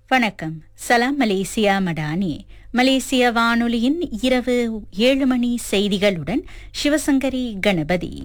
வணக்கம் சலாம் மலேசியா மடானி மலேசிய வானொலியின் இரவு ஏழு மணி செய்திகளுடன் சிவசங்கரி கணபதி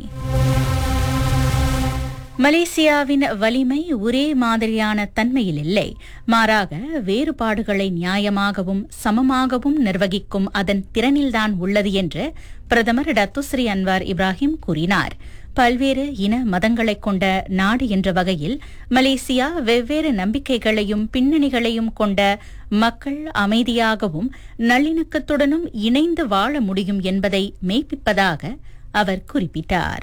மலேசியாவின் வலிமை ஒரே மாதிரியான தன்மையில் இல்லை மாறாக வேறுபாடுகளை நியாயமாகவும் சமமாகவும் நிர்வகிக்கும் அதன் திறனில்தான் உள்ளது என்று பிரதமர் டத்துஸ்ரீ அன்வார் இப்ராஹிம் கூறினார் பல்வேறு இன மதங்களைக் கொண்ட நாடு என்ற வகையில் மலேசியா வெவ்வேறு நம்பிக்கைகளையும் பின்னணிகளையும் கொண்ட மக்கள் அமைதியாகவும் நல்லிணக்கத்துடனும் இணைந்து வாழ முடியும் என்பதை மெய்ப்பிப்பதாக அவர் குறிப்பிட்டார்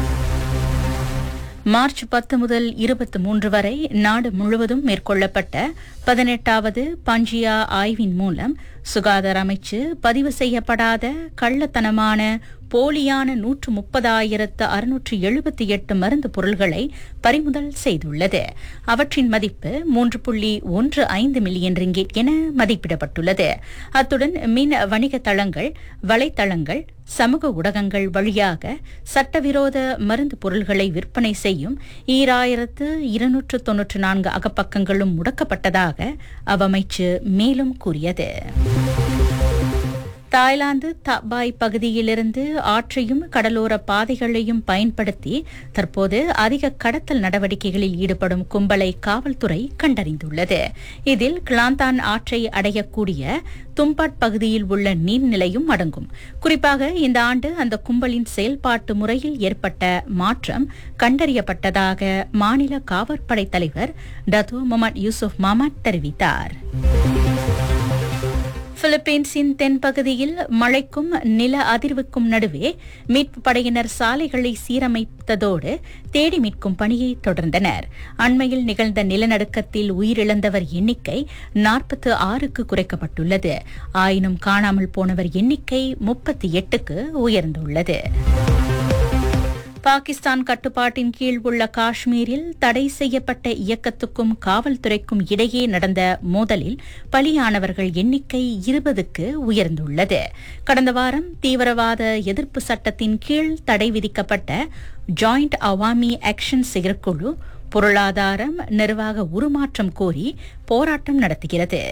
மார்ச் பத்து முதல் இருபத்தி மூன்று வரை நாடு முழுவதும் மேற்கொள்ளப்பட்ட பதினெட்டாவது பஞ்சியா ஆய்வின் மூலம் சுகாதார அமைச்சு பதிவு செய்யப்படாத கள்ளத்தனமான போலியான நூற்று முப்பதாயிரத்து அறுநூற்று எழுபத்தி எட்டு மருந்து பொருள்களை பறிமுதல் செய்துள்ளது அவற்றின் மதிப்பு மூன்று புள்ளி ஒன்று ஐந்து மில்லியன் ரிங்கிட் என மதிப்பிடப்பட்டுள்ளது அத்துடன் மின் வணிக தளங்கள் வலைத்தளங்கள் சமூக ஊடகங்கள் வழியாக சட்டவிரோத மருந்து பொருள்களை விற்பனை செய்யும் ஈராயிரத்து இருநூற்று தொன்னூற்று நான்கு அகப்பக்கங்களும் முடக்கப்பட்டதாக அவ்வமைச்சு மேலும் கூறியது தாய்லாந்து தபாய் பகுதியிலிருந்து ஆற்றையும் கடலோர பாதைகளையும் பயன்படுத்தி தற்போது அதிக கடத்தல் நடவடிக்கைகளில் ஈடுபடும் கும்பலை காவல்துறை கண்டறிந்துள்ளது இதில் கிளாந்தான் ஆற்றை அடையக்கூடிய தும்பாட் பகுதியில் உள்ள நீர்நிலையும் அடங்கும் குறிப்பாக இந்த ஆண்டு அந்த கும்பலின் செயல்பாட்டு முறையில் ஏற்பட்ட மாற்றம் கண்டறியப்பட்டதாக மாநில காவற்படை தலைவர் டத்து முகமது யூசுப் மாமாட் தெரிவித்தார் பிலிப்பீன்ஸின் தென்பகுதியில் மழைக்கும் நில அதிர்வுக்கும் நடுவே மீட்பு படையினர் சாலைகளை சீரமைத்ததோடு தேடி மீட்கும் பணியை தொடர்ந்தனர் அண்மையில் நிகழ்ந்த நிலநடுக்கத்தில் உயிரிழந்தவர் எண்ணிக்கை நாற்பத்து ஆறுக்கு குறைக்கப்பட்டுள்ளது ஆயினும் காணாமல் போனவர் எண்ணிக்கை முப்பத்தி எட்டுக்கு உயர்ந்துள்ளது பாகிஸ்தான் கட்டுப்பாட்டின் கீழ் உள்ள காஷ்மீரில் தடை செய்யப்பட்ட இயக்கத்துக்கும் காவல்துறைக்கும் இடையே நடந்த மோதலில் பலியானவர்கள் எண்ணிக்கை இருபதுக்கு உயர்ந்துள்ளது கடந்த வாரம் தீவிரவாத எதிர்ப்பு சட்டத்தின் கீழ் தடை விதிக்கப்பட்ட ஜாயிண்ட் அவாமி ஆக்ஷன் செயற்குழு பொருளாதாரம் நிர்வாக உருமாற்றம் கோரி போராட்டம் நடத்துகிறது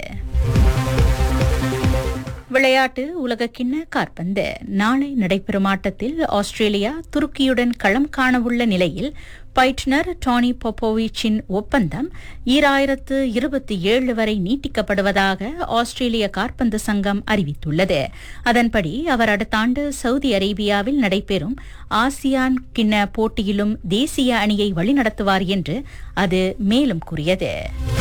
விளையாட்டு உலகக்கிண்ண காற்பந்து நாளை நடைபெறும் ஆட்டத்தில் ஆஸ்திரேலியா துருக்கியுடன் களம் காணவுள்ள நிலையில் பயிற்றுநர் டானி பொப்போவிச்சின் ஒப்பந்தம் ஈராயிரத்து இருபத்தி ஏழு வரை நீட்டிக்கப்படுவதாக ஆஸ்திரேலிய காற்பந்து சங்கம் அறிவித்துள்ளது அதன்படி அவர் அடுத்த ஆண்டு சவுதி அரேபியாவில் நடைபெறும் ஆசியான் கிண்ண போட்டியிலும் தேசிய அணியை வழிநடத்துவார் என்று அது மேலும் கூறியது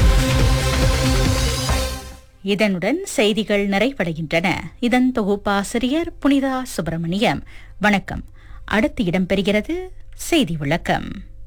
இதனுடன் செய்திகள் நிறைவடைகின்றன இதன் தொகுப்பாசிரியர் புனிதா சுப்பிரமணியம் வணக்கம் அடுத்து இடம்பெறுகிறது செய்தி விளக்கம்